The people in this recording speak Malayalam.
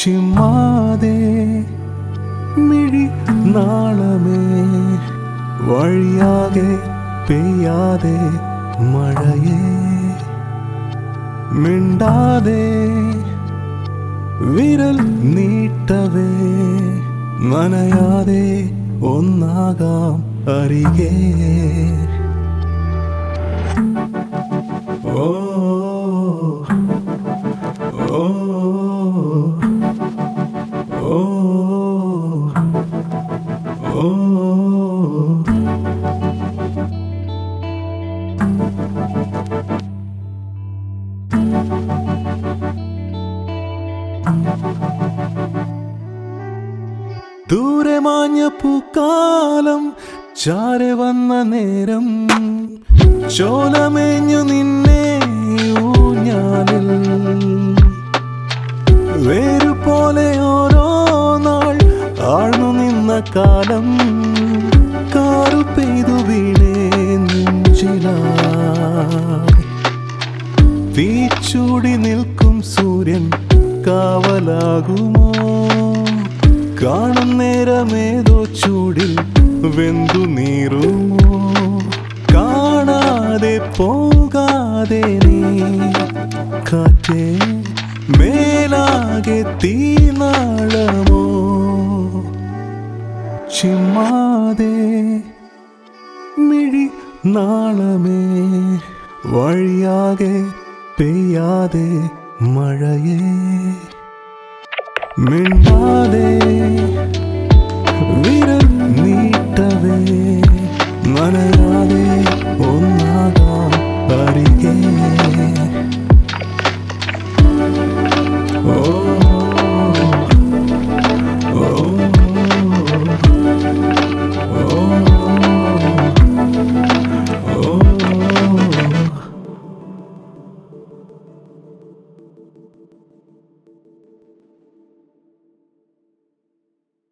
ചിമ്മാതെ മിഴി നാളമേ വഴിയാകെ പെയ്യാതെ മഴയേ മിണ്ടാതെ വിരൽ നീട്ടവേ നനയാതെ ഒന്നാകാം അരികെ ഓ ഓ ഓ ഓ ദൂരെ മാഞ്ഞ പൂക്കാലം ചാരെ വന്ന നേരം ചോലമേഞ്ഞു നിന്നെ ഊഞ്ഞാലിൽ വേരുപോലെ ഓരോ നാൾ ആഴ്ന്നു നിന്ന കാലം കാറു പെയ്തു വീണേ നെഞ്ചിലായി തീച്ചൂടി നിൽക്കും സൂര്യൻ കാവലാകുമോ കാണും നേരമേതോ ചൂടിൽ വെന്തു നീറുമോ കാണാതെ പോകാതെ നീ കാറ്റേ മേലാകെ തീനാളമോ ചിമ്മാതെ മിഴി നാളമേ വഴിയാകെ പെയ്യാതെ മഴയേ മിണ്ടാതെ വിരൽ